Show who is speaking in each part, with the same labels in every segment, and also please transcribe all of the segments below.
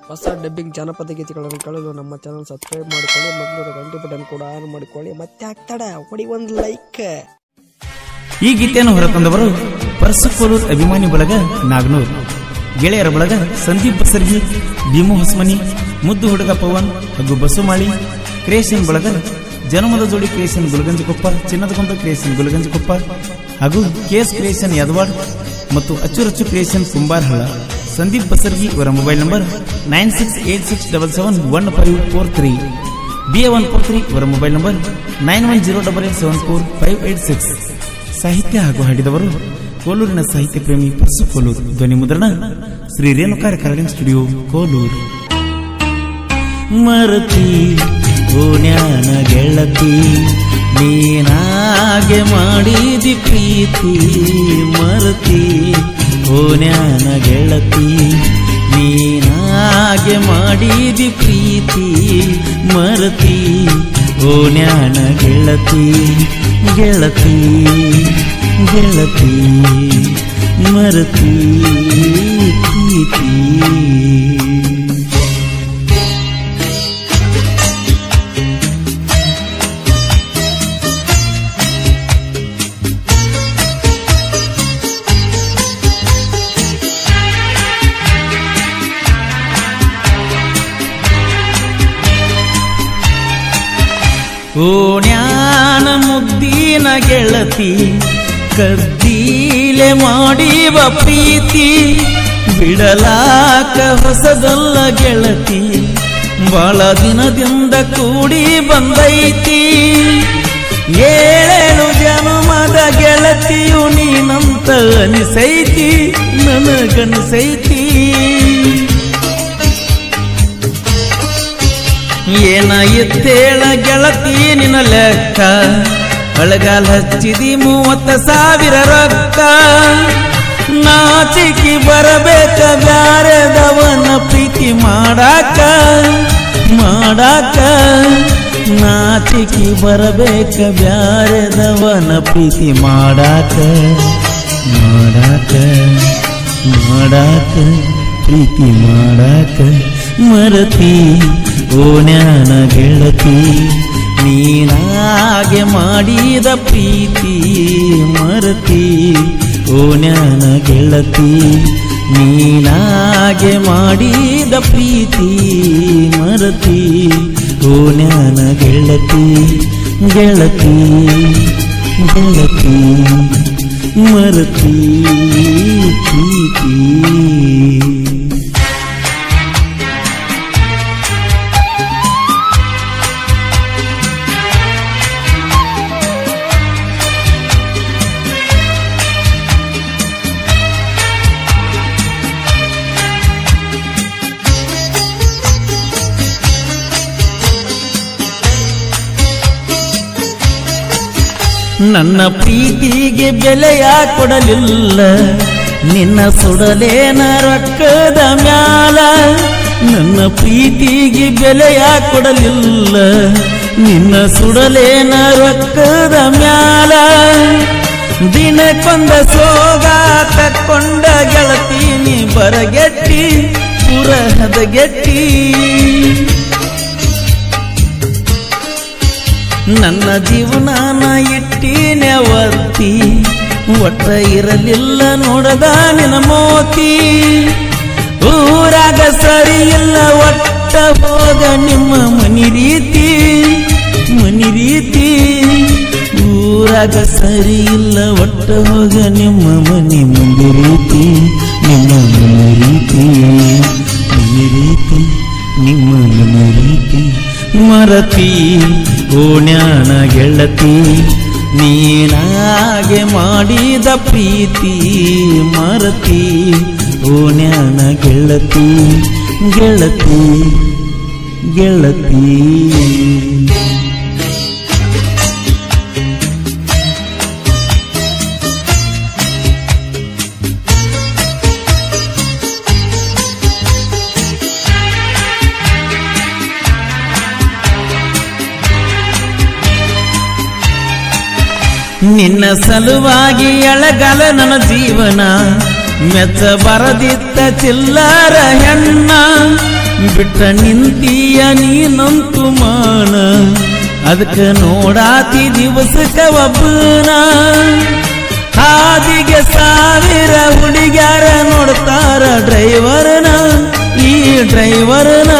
Speaker 1: ಹೊಸ ಡಬ್ಬಿಂಗ್ ಜಾನಪದ ಗೀತೆಗಳನ್ನು ಕೇಳಲು ನಮ್ಮ ಚಾನಲ್ ಸಬ್ಸ್ಕ್ರೈಬ್ ಮಾಡಿಕೊಳ್ಳಿ ಮೊದಲು ಗಂಟೆ ಬಟನ್ ಕೂಡ ಆನ್ ಮಾಡಿಕೊಳ್ಳಿ ಮತ್ತೆ ಆಗ್ತಾಡ ಹೊಡಿ ಒಂದು ಲೈಕ್
Speaker 2: ಈ ಗೀತೆಯನ್ನು ಹೊರತಂದವರು ಪರಸುಕೋಲೂರ್ ಅಭಿಮಾನಿ ಬಳಗ ನಾಗನೂರ್ ಗೆಳೆಯರ ಬಳಗ ಸಂದೀಪ್ ಬಸರ್ಗಿ ಭೀಮು ಹೊಸ್ಮನಿ ಮುದ್ದು ಹುಡುಗ ಪವನ್ ಹಾಗೂ ಬಸುಮಾಳಿ ಕ್ರಿಯೇಷನ್ ಬಳಗ ಜನ್ಮದ ಜೋಡಿ ಕ್ರಿಯೇಷನ್ ಗುಲಗಂಜಕೊಪ್ಪ ಚಿನ್ನದ ಕೊಂತ ಕ್ರಿಯೇಷನ್ ಗುಲಗಂಜಕೊಪ್ಪ ಹಾಗೂ ಕೆಎಸ್ ಕ್ರಿಯೇಷನ್ ಯಾದವಾಡ್ ಮತ್ತು ಅಚ್ಚುರಚ್ಚು ಕ್ರಿಯೇಷನ್ ಕುಂಬಾರಹಳ್ಳ ಸಂದೀಪ್ ಬಸರ್ಗಿ ಇವರ mobile number nine six eight six double seven one five four three B A one four three ಇವರ mobile number nine one zero double eight seven four five eight six ಸಾಹಿತ್ಯ ಹಾಗೂ ಹಾಡಿದವರು ಕೋಲೂರಿನ ಸಾಹಿತ್ಯ ಪ್ರೇಮಿ purse Kolur ಧ್ವನಿ ಮುದ್ರಣ ಶ್ರೀ ರೇಣುಕಾರ recording studio Kolur ಮರತಿ ಓಣ್ಯಾನ ಗೆಳತಿ ನೀನಾಗೆ ಮಾಡಿದಿ ಪ್ರೀತಿ ಮರತಿ ಓಣ್ಯಾನ ಗೆಳತಿ ನೀನಾಗೆ ಮಾಡಿದಿ ಪ್ರೀತಿ ಮರತಿ ಓಣ್ಯಾನ ಗೆಳತಿ ಗೆಳತಿ ಗೆಳತಿ ಮರತಿ ಪ್ರೀತಿ ಓಣ್ಯಾನ ಮುದ್ದಿನ ಗೆಳತಿ ಕದ್ದೀಲೆ ಮಾಡಿವ ಪ್ರೀತಿ ಬಿಡಲಾಕ ಹೊಸದಲ್ಲ ಗೆಳತಿ ಬಹಳ ದಿನದಿಂದ ಕೂಡಿ ಬಂದೈತಿ ಏಳೇಳು ಜನ್ಮದ ಗೆಳತಿಯು ನೀನಂತ ಅನಿಸೈತಿ ನನಗನಿಸೈತಿ ಏನ ಎತ್ತೇಳ ಗೆಳತಿ ನಿನ್ನ ಲೆಕ್ಕ ಒಳಗಾಲ ಹಚ್ಚಿದಿ ಮೂವತ್ತ ಸಾವಿರ ರೊಕ್ಕ ನಾಚಿಕಿ ಬರಬೇಕ ಬ್ಯಾರೆದವನ ಪ್ರೀತಿ ಮಾಡಾಕ ಮಾಡಾಕ ನಾಚಿಕಿ ಬರಬೇಕ ಬ್ಯಾರೆದವನ ಪ್ರೀತಿ ಮಾಡಾಕ ಮಾಡಾಕ ಮಾಡಾಕ ಪ್ರೀತಿ ಮಾಡಾಕ ಮರತಿ ಓಣ್ಯಾನ ಗೆಳತಿ ನೀನಾಗೆ ಮಾಡಿದ ಪ್ರೀತಿ ಮರತಿ ಓಣ್ಯಾನ ಗೆಳತಿ ನೀನಾಗೆ ಮಾಡಿದ ಪ್ರೀತಿ ಮರತಿ ಓಣ್ಯಾನ ಗೆಳತಿ ಗೆಳತಿ ಗೆಳತಿ ಮರತಿ ಪ್ರೀತಿ ನನ್ನ ಪ್ರೀತಿಗೆ ಬೆಲೆಯ ಕೊಡಲಿಲ್ಲ ನಿನ್ನ ಸುಡಲೇನ ರೊಕ್ಕದ ಮ್ಯಾಲ ನನ್ನ ಪ್ರೀತಿಗೆ ಬೆಲೆಯ ಕೊಡಲಿಲ್ಲ ನಿನ್ನ ಸುಡಲೇನ ರೊಕ್ಕದ ಮ್ಯಾಲ ದಿನಕ್ಕೊಂದ ಸೋಗ ತಕ್ಕೊಂಡ ಗೆಳತೀನಿ ಬರಗೆಟ್ಟಿ ಪುರಹದ ಗೆಟ್ಟಿ ನನ್ನ ಜೀವನಾನ ಇಟ್ಟೀನೆ ಒತ್ತಿ ಒಟ್ಟ ಇರಲಿಲ್ಲ ನೋಡದ ನಿನ ಮೋತಿ ಊರಾಗ ಸರಿ ಇಲ್ಲ ಒಟ್ಟ ಹೋಗ ನಿಮ್ಮ ಮನಿ ರೀತಿ ಮನಿ ರೀತಿ ಊರಾಗ ಸರಿ ಇಲ್ಲ ಒಟ್ಟ ಹೋಗ ನಿಮ್ಮ ಮನಿ ಮುಂದೆ ರೀತಿ ನಿಮ್ಮ ಮನೆ ರೀತಿ ಮನೆ ರೀತಿ ನಿಮ್ಮ ಮನೆ ರೀತಿ ಮರತಿ ಓಣ್ಯಾನ ಗೆಳತಿ ನೀನಾಗೆ ಮಾಡಿದ ಪ್ರೀತಿ ಮರತಿ ಓಣ್ಯಾನ ಗೆಳತಿ ಗೆಳತಿ ಗೆಳತಿ ನಿನ್ನ ಸಲುವಾಗಿ ಎಳಗಲ ನನ್ನ ಜೀವನ ಮೆಚ್ಚ ಬರದಿತ್ತ ಚಿಲ್ಲರ ಹೆಣ್ಣ ಬಿಟ್ಟ ನಿಂತೀಯ ನೀನಂತು ಮಾನ ಅದಕ್ಕೆ ನೋಡಾತಿ ದಿವಸಕ್ಕ ಒಬ್ಬನ ಹಾದಿಗೆ ಸಾವಿರ ಹುಡುಗ್ಯಾರ ನೋಡ್ತಾರ ಡ್ರೈವರ್ನ ಈ ಡ್ರೈವರ್ನ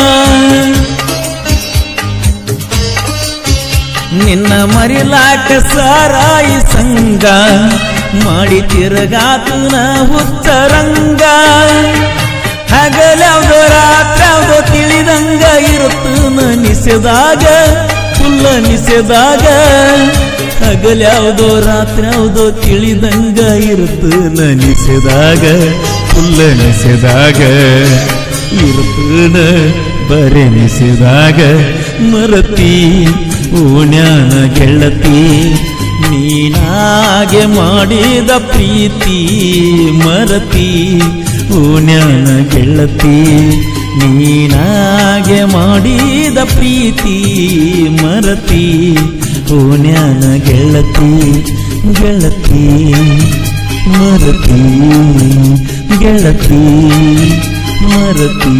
Speaker 2: ನಿನ್ನ ಮರಿಲಾಕ ಸಾರಾಯಿ ಸಂಗ ಮಾಡಿ ತಿರುಗಾತನ ಹುಚ್ಚರಂಗ ಹಗಲ್ಯಾವ್ದೋ ರಾತ್ರ್ಯಾವ್ದೋ ತಿಳಿದಂಗ ಇರುತ್ತನ ನಿಸೆದಾಗ ಫುಲ್ಲ ನಿಸೆದಾಗ ಹಗಲ್ಯಾವ್ದೋ ರಾತ್ರ್ಯಾವ್ದೋ ತಿಳಿದಂಗ ಇರುತ್ತನ ನಿಸೆದಾಗ ಫುಲ್ಲ ನಿಸೆದಾಗ ಇರುತ್ತನ ಬರೆನಿಸಿದಾಗ ಮರತಿ ಓಣ್ಯಾನ ಗೆಳತಿ ನೀನಾಗೆ ಮಾಡಿದ ಪ್ರೀತಿ ಮರತಿ ಓಣ್ಯಾನ ಗೆಳತಿ ನೀನಾಗೆ ಮಾಡಿದ ಪ್ರೀತಿ ಮರತಿ ಓಣ್ಯಾನ ಗೆಳತಿ ಗೆಳತಿ ಮರತಿ ಗೆಳತಿ ಮರತಿ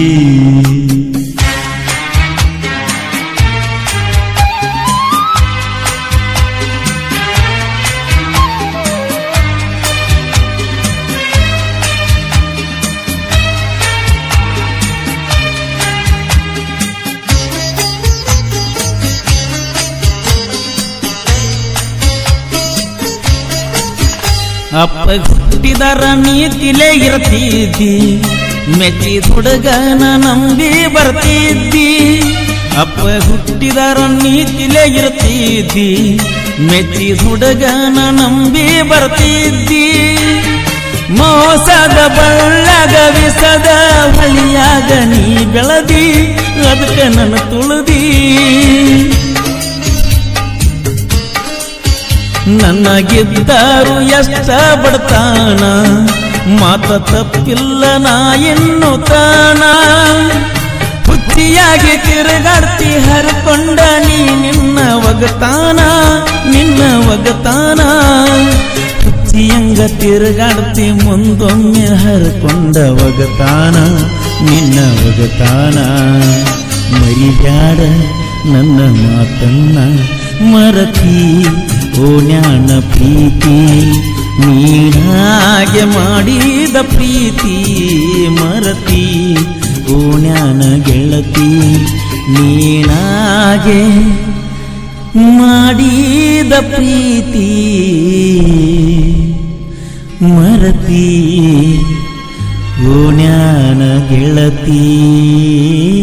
Speaker 2: ಅಪ್ಪ ಹುಟ್ಟಿದರ ನೀತಿಲೇ ಇರ್ತಿದ್ದಿ ಮೆಚ್ಚಿ ಹುಡುಗನ ನಂಬಿ ಬರ್ತಿದ್ದಿ ಅಪ್ಪ ಹುಟ್ಟಿದರ ನೀತಿಲೇ ಇರ್ತಿದ್ದಿ ಮೆಚ್ಚಿ ಹುಡುಗನ ನಂಬಿ ಬರ್ತಿದ್ದಿ ಮೋಸದ ಬಳ್ಳಗ ವಿಸದ ಹೊಳಿಯಾಗ ನೀ ಬೆಳದಿ ಅದಕ್ಕೆ ನನ್ನ ತುಳದಿ ನನಗಿದ್ದರು ಎಷ್ಟ ಬಡತಾನ ಮಾತ ತಪ್ಪಿಲ್ಲ ನಾ ಎನ್ನುತ್ತಾನ ಹುಚ್ಚಿಯಾಗಿ ತಿರುಗಾಡ್ತಿ ಹರ್ಕೊಂಡ ನೀ ನಿನ್ನ ಒಗತಾನ ನಿನ್ನ ಒಗತಾನ ಹುಚ್ಚಿಯಂಗ ತಿರುಗಾಡ್ತಿ ಮುಂದೊಮ್ಮೆ ಹರ್ಕೊಂಡ ಒಗತಾನ ನಿನ್ನ ಒಗತಾನ ಮರಿಬ್ಯಾಡ ನನ್ನ ಮಾತನ್ನ ಮರತಿ ಓಣ್ಯಾನ ಪ್ರೀತಿ ನೀನಾಗೆ ಮಾಡಿದ ಪ್ರೀತಿ ಮರತಿ ಓಣ್ಯಾನ ಗೆಳತಿ ನೀನಾಗೆ ಮಾಡಿದ ಪ್ರೀತಿ ಮರತಿ ಓಣ್ಯಾನ ಗೆಳತಿ